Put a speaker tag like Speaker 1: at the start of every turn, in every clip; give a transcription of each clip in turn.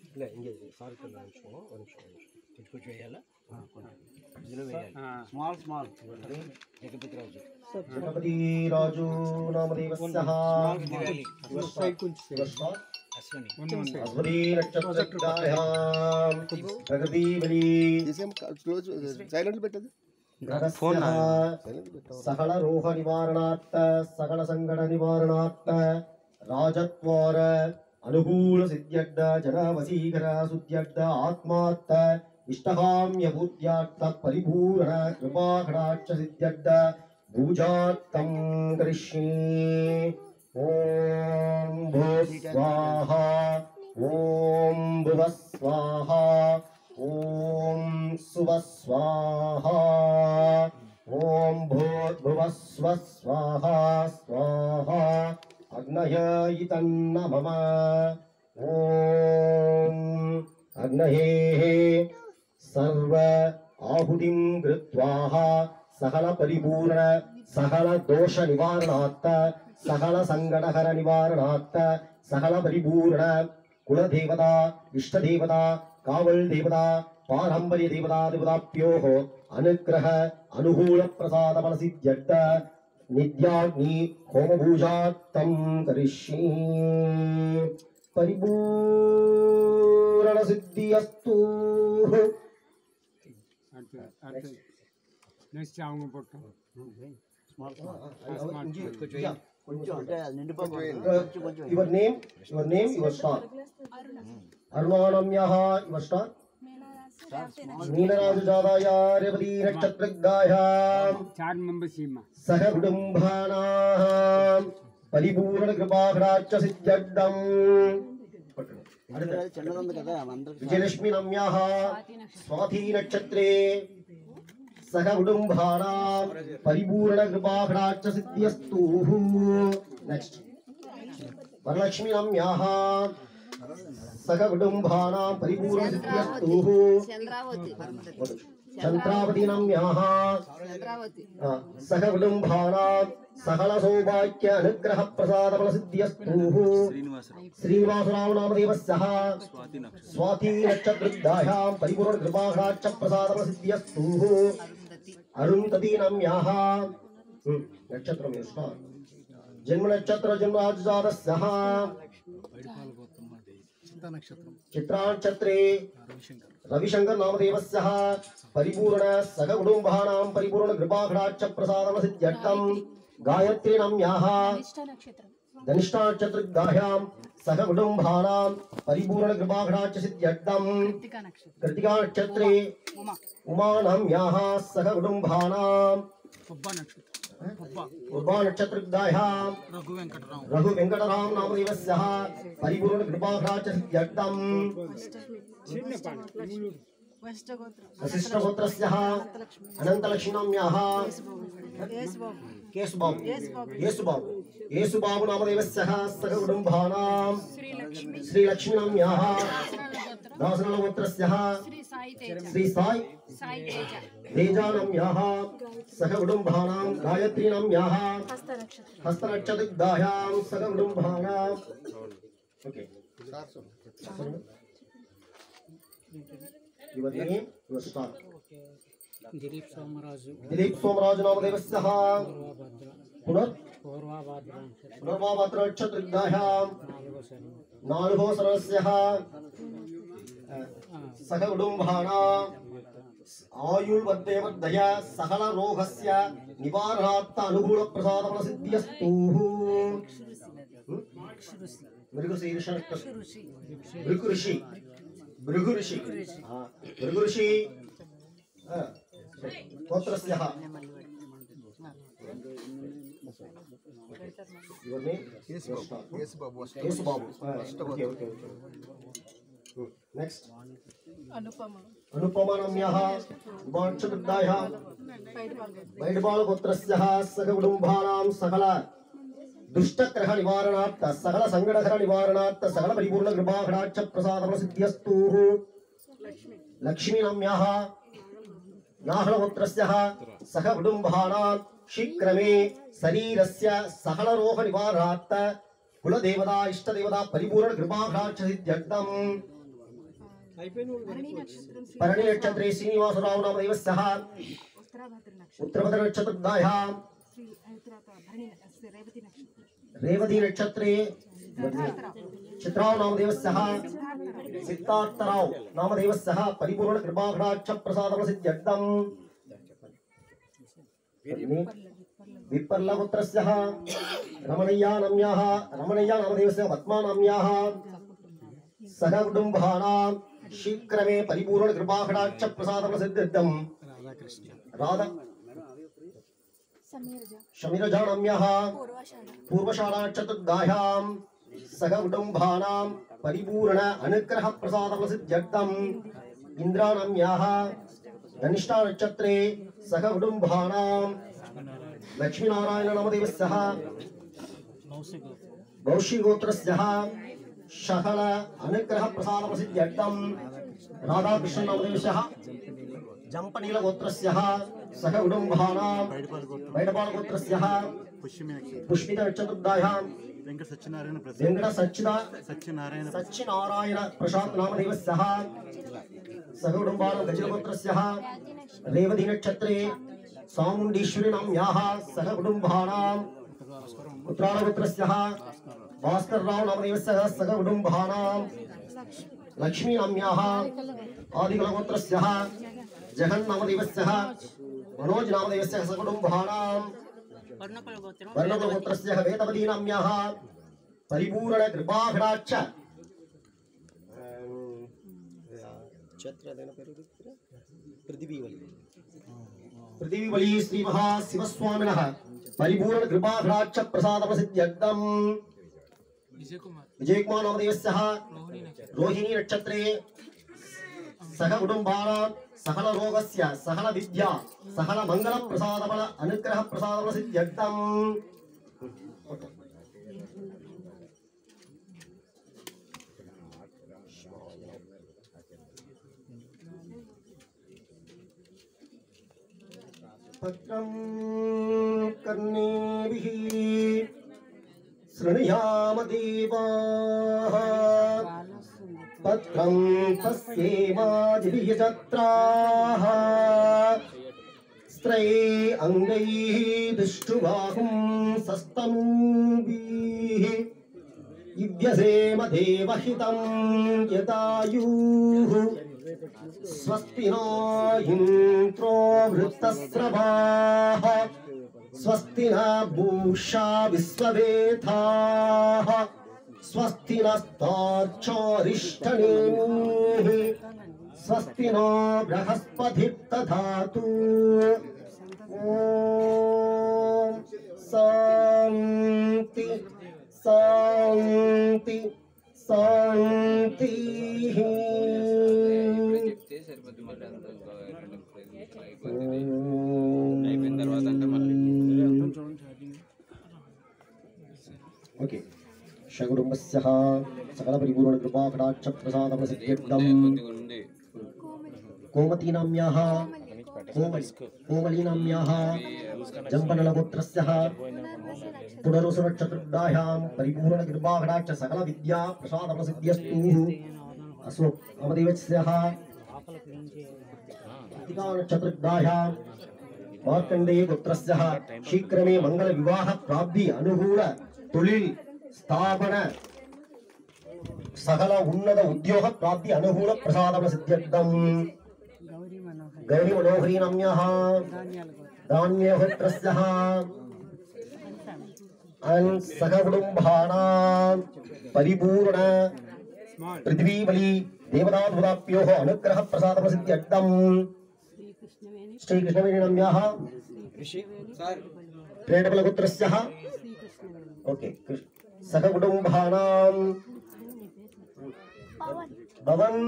Speaker 1: இல்லை இங்கே சாருக்கு ஒரு நிமிஷம் ஒரு நிமிஷம் ஒரு நிமிஷம் కొంచెం కొంచెం వేయాలా ఇందులో వేయాలి
Speaker 2: స్మాల్ స్మాల్
Speaker 1: జగపతి రాజు
Speaker 3: గణపతిరాజు నామదేవస్య
Speaker 1: అశ్వని
Speaker 3: అస్మదీ నక్షత్రగ్రాహ్యాం ప్రగతిబలి
Speaker 2: సైలెంట్ పెట్టదు
Speaker 3: గ్రహస్య సకల రోహ నివారణార్థ సకల సంగడ నివారణార్థ రాజత్వార అనుకూల సిద్ధ్యర్థ జన వసీకర శుద్ధ్యర్థ ఆత్మార్థ ఇష్టకామ్య భూత్యార్థ పరిపూరణ కృపాకటాక్ష సిద్ధ్యర్థ పూజార్థం కరిష్యే ఓం భూ స్వాహ ఓం భువ స్వాహ ఓం శుభ స్వాహ ఓం భూర్భువ స్వ స్వాహ స్వాహ అగ్నయ ఇతన్న మమ ఓం అగ్నయే సర్వ ఆహుతిం కృత్వాః సకల పరిపూర్ణ సకల దోష నివారణార్థ సకల సంగడహర నివారణార్థ సకల పరిపూర్ణ కులదేవత ఇష్టదేవత కావల్ దేవత పారంపర్య దేవతా దేవతాభ్యో అనుగ్రహ అనుకూల ప్రసాద ఫలసిద్ధ్యర్థ నిత్యాగ్ని హోమభూజార్థం కరిష్యే పరిపూరణ సిద్ధి అస్తు
Speaker 4: அடுத்து அடுத்து நெக்ஸ்ட் அவங்க போட்டோம்
Speaker 2: కొంచెం అంటే నిండిపోయి
Speaker 3: your name your name your star అరుణానమ్య యువర్ స్టార్ మీనరాజు జాదాయ రేవతి నక్షత్రగాయాం
Speaker 4: चार मेंबर सीमा
Speaker 3: సహ కుటుంబానాం పరిపూర్ణ కృపాకరాచ సిద్ధ్యర్థం
Speaker 2: చిన్నది ఉంది కదా అందరికి
Speaker 3: విజయలక్ష్మి నమ్యాః స్వాతి నక్షత్రే సహ కుటుంబానాం పరిపూర్ణ కృపాకరాచ సిద్ధ్యస్తు నెక్స్ట్ వరలక్ష్మి నమ్యాః సహ కుటుంబానాం పరిపూర్ణ సిద్ధ్యస్తు
Speaker 5: చంద్రావతి
Speaker 3: చంద్రావతి నమ్యాః
Speaker 5: చంద్రావతి
Speaker 3: సహ కుటుంబానాం సకల సౌభాగ్య అనుగ్రహ ప్రసాద ఫల సిద్ధ్యస్తు శ్రీనివాసరావు నామదేవస్య స్వాతి నక్షత్రదాయాం పరిపూర్ణ కృపాఘాచ ప్రసాద ఫల సిద్ధ్యస్తు అరుంధతి నమ్యాః హ్మ్, నక్షత్రం యొక్క జన్మ నక్షత్ర జన్మరాజాదస్య చిత్రా నక్షత్రే రవిశంకర్ నామదేవస్య పరిపూర్ణ సగ కుటుంబానాం పరిపూర్ణ కృపాఘాచ ప్రసాద సిద్ధ్యర్థం గాయత్రీ నమ్యాః ధనిష్టా నక్షత్రగాహ్యాం సహ కుటుంబానాం పరిపూర్ణ కృపాఘాచ సిద్ధ్యర్థం కృతికా నక్షత్రే ఉమా నమ్యాః సహ కుటుంబానాం
Speaker 4: पब्बा नक्षत्र
Speaker 3: ఉర్వా నక్షత్రగాహ్యాం రఘు వెంకటరామ్ నామదేవస్య పరిపూర్ణ కృపాఘాచ సిద్ధ్యర్థం వశిష్ఠపుత్రస్య అనంతలక్ష్మీనామ్యాः కేశుబాబు యేసుబాబు యేసుబాబు నామదేవస్య సహ కుటుంబానాం శ్రీలక్ష్మీనామ్యాः దాసనలపుత్రస్య శ్రీ సాయి తేజానమ్యాः సహ కుటుంబానాం గాయత్రీనామ్యాः హస్తనక్షత్రదాయాం సహ కుటుంబానాం okay your name your star
Speaker 4: Dilip Somaraju
Speaker 3: Dilip Somaraju నామదేవస్య పునర్
Speaker 4: पूर्वाभाद्र
Speaker 3: పునర్వాభద్ర నక్షత్రదాయాం నాలుగో సరస్య సహ కుటుంబానాం ఆయుర్వర్ధయ సకల రోగస్య నివారణార్థ అనుకూల ప్రసాద ఫల సిద్ధ్యస్తు మృగు శీర్ష భృగు ఋషి భృగు ఋషి ఆ, భృగు ఋషి ఆ, గోత్రస్య Your name?
Speaker 2: యేసుబాబు
Speaker 3: యేసుబాబు ఆ, okay okay okay next
Speaker 5: Anupama
Speaker 3: అనుపమానమ్యः వాంఛవృద్ధాయः వైడ్బాలపుత్రస్య సహ కుటుంబానాం సకల దుష్టగ్రహ నివారణార్థ సకల సంగడహర నివారణార్థ సకల పరిపూర్ణ కృపాఘడాచ ప్రసాద సిద్ధ్యస్తు లక్ష్మీనమ్యాः నాహళపుత్రస్య సహ కుటుంబానాం శీఘ్రమే శరీరస్య సకల రోగ నివారణార్థ కులదేవతా ఇష్టదేవతా పరిపూర్ణ కృపాఘడాచ సిద్ధ్యర్థం భరణి నక్షత్రే శ్రీనివాసరావు నామదేవస్య ఉత్తరభద్ర నక్షత్రదాయాం రేవతి నక్షత్రే చిత్రావు నామదేవస్య సిద్ధార్థరావు నామదేవస్య పరిపూర్ణ కృపాఘ్రాక్ష ప్రసాదం సిద్ధ్యర్థం విప్పర్లపుత్రస్య రమణయ్యా నమ్యాः రమణయ్యా నామదేవస్య పద్మా నామ్యాः సహ కుటుంబానాం శీఘ్రమే పరిపూర్ణ కృపాఘ్రాక్ష ప్రసాదం సిద్ధ్యర్థం రాధ शमिरजानम्यः पूर्वशालाचतुर्दायां सह कुटुम्बानां परिपूर्ण अनुग्रह प्रसादप्रसिद्ध्यर्थम् इन्द्रानम्याः धनिष्ठानक्षत्रे सह कुटुम्बानां लक्ष्मीनारायणनामदेवस्यः वंशीगोत्रस्यः शकल अनुग्रह प्रसादप्रसिद्ध्यर्थम् राधाकृष्णनामदेवस्यः जम्पनीलगोत्रस्यः सह कुटुम्बानां बैडपालगोत्रस्यः पुष्पितचतुर्दायां
Speaker 6: వెంకట సత్యనారాయణ ప్రసాద్
Speaker 3: वेङ्कट सच्चिदा
Speaker 6: సత్యనారాయణ
Speaker 3: सच्चिनारायण प्रसाद नामदेवस्यः सह कुटुम्बानां गजलगोत्रस्यः रेवती नक्षत्रे सामुण्डीश्वरी नाम्याः सह कुटुम्बानां उत्तरायणगोत्रस्यः भास्करराव नामदेवस्यः सह कुटुम्बानां लक्ष्मी नाम्याः आदिकुलगोत्रस्यः जगन् नामदेवस्यः मनोज नामदेवस्यः सकुटुम्बानां वर्णकुलगोत्रस्य वेदवती नाम्याः परिपूर्ण कृपाभिराच्च
Speaker 1: ಛತ್ರ ಅದೇನೋ పేరు ಗೊತ್ತಿರಾ? ಪೃಥ್ವಿವಲಿ
Speaker 3: पृथिवीबली श्रीमहाशिवस्वामिनः परिपूर्ण कृपाभिराच्च प्रसादप्रसिद्ध्यर्थम् विजयकुमार नामदेवस्यः रोहिणी नक्षत्रे सह कुटुम्बानां सकल रोगस्य सकल विद्या सकल मंगल प्रसादबल अनुग्रह प्रसादप्रसिद्ध्यर्थम् पत्रं कर्णेभिः शृणुयाम देवाः पत्रं तस्येवाजिभियजत्राः स्त्रै अङ्गैः दुष्टुबाहुं सस्तनूभिः इव्यसेम देवहितं यदायुः स्वस्ति नो इन्द्रो वृत्तस्रवाः स्वस्ति न भूषा विश्ववेधाः स्वस्ति नस्ताक्षरिष्ठनेमिः स्वस्ति नो बृहस्पतिर्दधातु ॐ शान्ति शान्ति शान्तिः
Speaker 7: చెప్తే సరిపోద్ది మళ్ళీ అంత ఇంకో రెండు నిమిషాలు అయిపోతుంది అయిపోయిన తర్వాత అంటే మళ్ళీ
Speaker 3: ఓకే షగుడుంబస్య సకల పరిపూర్ణ కృపా కటాక్ష ప్రసాద ప్రసిద్ధ్యర్థం
Speaker 7: కొద్దిగా ఉంది
Speaker 3: కోమతీనామ్యాः కోమలి కోమలీనామ్యాः జంపనలగోత్రస్య పునరుసరక్షతుర్డాయాం పరిపూర్ణ కృపా కటాక్ష సకల విద్యా ప్రసాద ప్రసిద్ధ్యస్తు అసో నామదేవస్య చతుర్దాయాం మార్కండేయ పుత్రస్య శీఘ్రమే మంగళ వివాహ ప్రాప్తి అనుకూల తొలిల్ స్థాపన సకల ఉన్నత ఉద్యోగ ప్రాప్తి అనుకూల ప్రసాద సిద్ధ్యర్థం గౌరీ మనోహరీ నమ్య ధాన్యహోత్రస్య అన్ సహ కుటుంబానాం పరిపూర్ణ పృథివీబలి దేవతాభూతాప్యో అనుగ్రహ ప్రసాద ప్రసిద్ధ్యర్థం శ్రీకృష్ణవేణి నమ్య ప్రేటబలపుత్రస్య ఓకే సహ కుటుంబానాం భవన్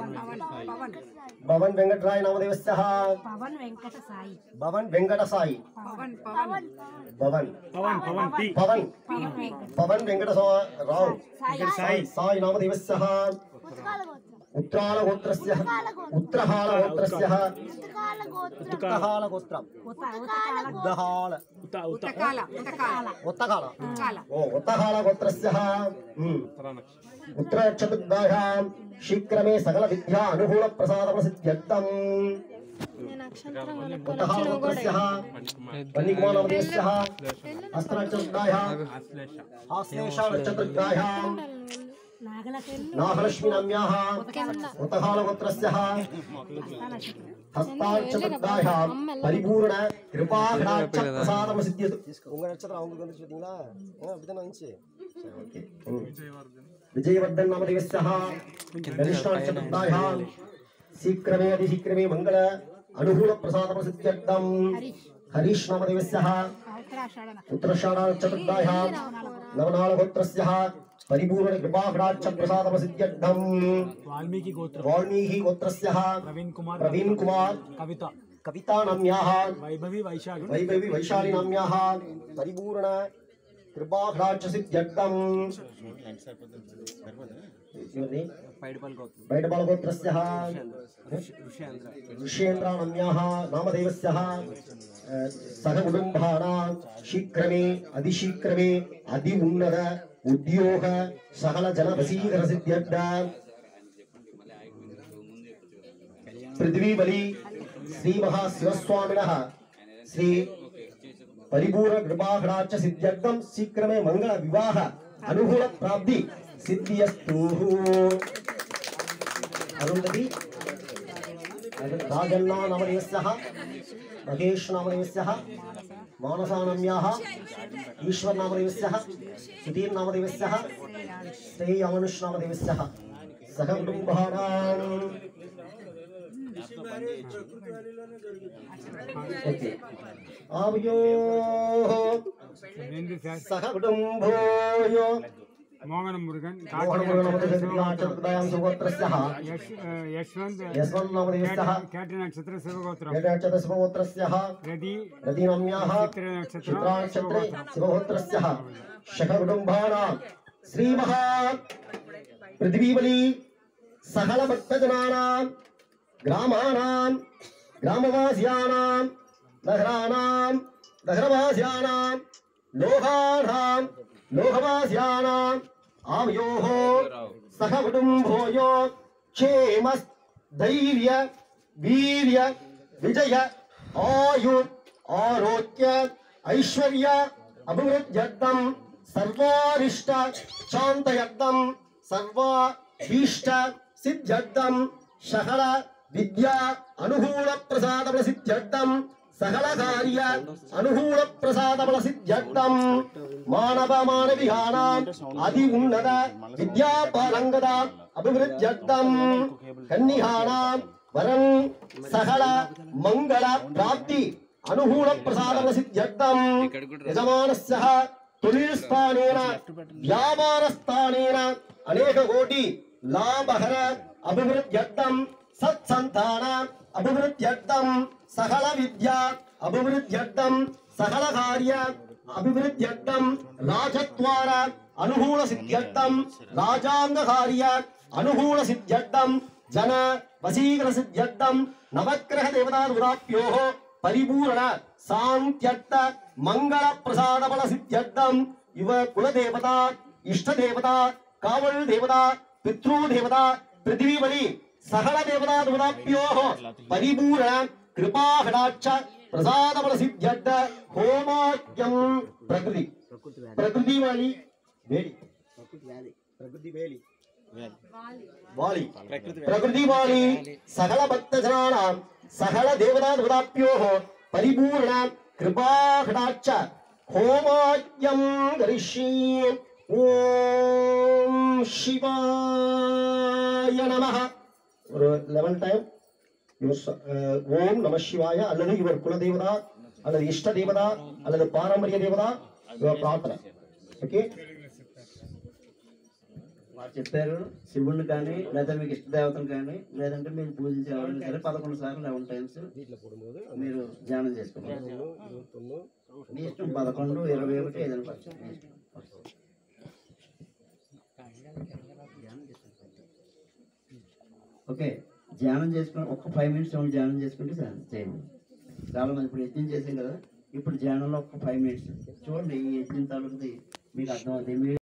Speaker 3: భవన్ వెంకటరాయ నామదేవస్య
Speaker 8: పవన్ వెంకట సాయి
Speaker 3: భవన్ వెంకట సాయి
Speaker 5: పవన్ పవన్
Speaker 3: భవన్
Speaker 4: పవన్ పవన్ పి
Speaker 3: పవన్ పవన్ వెంకట సా- రావు సాయి సాయి నామదేవస్య ఉత్రాళగోత్రస్య ఉత్రహాళగోత్రస్య ఉత్తహాళగోత్రం ఉత్తహాళ
Speaker 5: ఉతకాల ఉతకాల
Speaker 3: ఉత్తకాళ
Speaker 5: ఉతకాల
Speaker 3: ఓ ఉత్తహాళగోత్రస్య ఉత్తరచతుర్దాయాం శీఘ్రమే సకల విద్యా అనుకూల ప్రసాద ప్రసిద్ధ్యర్థం ఉత్తహాళగోత్రస్య వన్నికుమారవదేశः హస్తనక్షత్రాయాం ఆశ్లేషానక్షత్రాయాం నాగలక్ష్మీనామ్యాः ఉత్తహాళగోత్రస్య ஹஸ்தாட்சதாயாம் பரிபூர்ண கிருபாகடாட்ச பிரசாதம் சித்தியது
Speaker 2: உங்க நட்சத்திரம் அவங்களுக்கு வந்துச்சு பார்த்தீங்களா ஆ அப்படிதான் வந்துச்சு
Speaker 3: விஜயவர்தன் நாமதேவஸ்யः கரிஷ்டாட்சதாயாம் சீக்கிரமே அதிசீக்கிரமே மங்கள అనుకూల ప్రసాద ప్రసిద్ధ్యర్థం హరీష్ నామదేవస్యः ఉత్తరషాఢాచతుర్దాయాం నవనాళగోత్రస్య పరిపూర్ణ కృపాకటాక్ష ప్రసాద ప్రసిద్ధ్యర్థం
Speaker 4: వాల్మీకి గోత్రం
Speaker 3: వాల్మీకి గోత్రస్య
Speaker 4: ప్రవీణ్ కుమార్
Speaker 3: ప్రవీణ్ కుమార్
Speaker 4: కవిత
Speaker 3: కవితానామ్యాः
Speaker 4: వైభవి వైశాఖి
Speaker 3: వైభవి వైశాలినామ్యాः పరిపూర్ణ కృపాకటాక్ష సిద్ధ్యర్థం
Speaker 4: పైడిపల్లి గోత్రం
Speaker 3: బయటపాల గోత్రస్య ఋష్యేంద్రాణమ్యాः నామదేవస్యः సహ కుటుంబానాం శీఘ్రమే అతిశీఘ్రమే అతి ఉన్నత ఉద్యోగ సకల జన వశీకర సిద్ధ్యర్థ పృథ్వీబలి శ్రీ మహాశివస్వామిన శ్రీ పరిపూర్ణ కృపాకటాక్ష సిద్ధ్యర్థం శీఘ్రమే మంగళ వివాహ అనుకూల ప్రాప్తి సిద్ధియస్తు అరుంధతి రాజన్నా నామదేవస్యः మహేష్ నామదేవస్యः మానసానమ్యాः ఈశ్వర్ నామదేవస్యः సుధీర్ నామదేవస్యः శ్రేయ అమనుష్ నామదేవస్యः సహ కుటుంబానాం ఓకే ఆవయోః
Speaker 4: రెండు శాస్త్ర
Speaker 3: సహ కుటుంబోయో
Speaker 4: మోహన మురుగన్
Speaker 3: మోహనమురగణమదయాం సుగోత్రస్యः
Speaker 4: యశ్ యశ్వంత్
Speaker 3: యశ్వంత్ నామదేవస్యः
Speaker 4: కేట నక్షత్ర శివగోత్రం
Speaker 3: ఏకాచత శుభగోత్రస్యः
Speaker 4: రది
Speaker 3: రతినమ్యాः
Speaker 4: చిత్ర నక్షత్రం
Speaker 3: చిత్రానక్షత్రే
Speaker 4: శివగోత్రం
Speaker 3: శివహోత్రస్యः శఖకుటుంబానాం శ్రీమహా పృథివీబలి సకల భక్తజనానాం గ్రామానాం గ్రామవాస్యానాం నగరానాం నగరవాస్యానాం లోకానాం లోకవాస్యానాం ఆవయోः సహ కుటుంబోయో క్షేమ ధైర్య వీర్య విజయ ఆయు ఆరోగ్య ఐశ్వర్య అభివృద్ధ్యర్థం సర్వారిష్ట శాంతయర్థం సర్వాభీష్ట సిద్ధ్యర్థం సకల విద్యా అనుకూల ప్రసాద ప్రసిద్ధ్యర్థం సకల కార్య అనుకూల ప్రసాద ప్రసిద్ధ్యర్థం మానవ మానవిహానాం అతి ఉన్నత విద్యాపారంగద అభివృద్ధ్యర్థం కన్నిహానాం వరం సకల మంగళ ప్రాప్తి అనుకూల ప్రసాద ప్రసిద్ధ్యర్థం యజమానస్య తొలిల్ స్థానేన వ్యాపార స్థానేన అనేక కోటి లాభహర అభివృద్ధ్యర్థం సత్సంతాన అభివృద్ధ్యర్థం సకల విద్య అభివృద్ధ్యర్థం సకల కార్య అభివృద్ధ్యర్థం రాజద్వార అనుకూల సిద్ధ్యర్థం రాజాంగ కార్య అనుకూల సిద్ధ్యర్థం జన వశీకర సిద్ధ్యర్థం నవగ్రహ దేవతాదురాప్యో పరిపూర్ణ శాంత్యర్థ మంగళ ప్రసాద బల సిద్ధ్యర్థం ఇవ కులదేవత ఇష్టదేవత కావల్ దేవత పితృదేవత పృథ్వీబలి సకల దేవతాదురాప్యో పరిపూర్ణ కృపాహడాక్ష ప్రసాద బల సిద్ధ్యర్థ హోమాఖ్యం ప్రకృతి ప్రకృతి వాలి వేడి ప్రకృతి వేలి వాలి ప్రకృతి వాలి సకల భక్త జనానాం సకల దేవతాదురాప్యో పరిపూర్ణ కృపాహడాక్ష హోమాఖ్యం గరిష్యే ఓం శివాయ నమః ஒரு லெவன் டைம் ஓம் நம சிவாய அல்லது இவர் குலதேவதா அல்லது இஷ்ட தேவதா அல்லது பாரம்பரிய தேவதா இவர் பிரார்த்தனை ஓகே
Speaker 9: వారు చెప్పారు శివుణ్ణి కానీ లేదా మీకు ఇష్ట దేవతను కానీ లేదంటే మీరు పూజించే ఎవరైనా సరే పదకొండు సార్లు లెవెన్ టైమ్స్ మీరు ధ్యానం చేసుకోవాలి మీ ఇష్టం పదకొండు ఇరవై ఒకటి ఏదైనా పర్లేదు. మీ ఇష్టం. ధ్యానం చేసుకోండి. ఓకే ధ్యానం చేసుకుని ఒక్క ఫైవ్ మినిట్స్ ఏమైనా ధ్యానం చేసుకుంటే చాలు చేయండి చాలా మంది ఇప్పుడు యజ్ఞం చేసాం కదా ఇప్పుడు ధ్యానంలో ఒక ఫైవ్ మినిట్స్ చూడండి ఈ యజ్ఞం తాలూకుది మీకు అర్థమవుతుంది మీ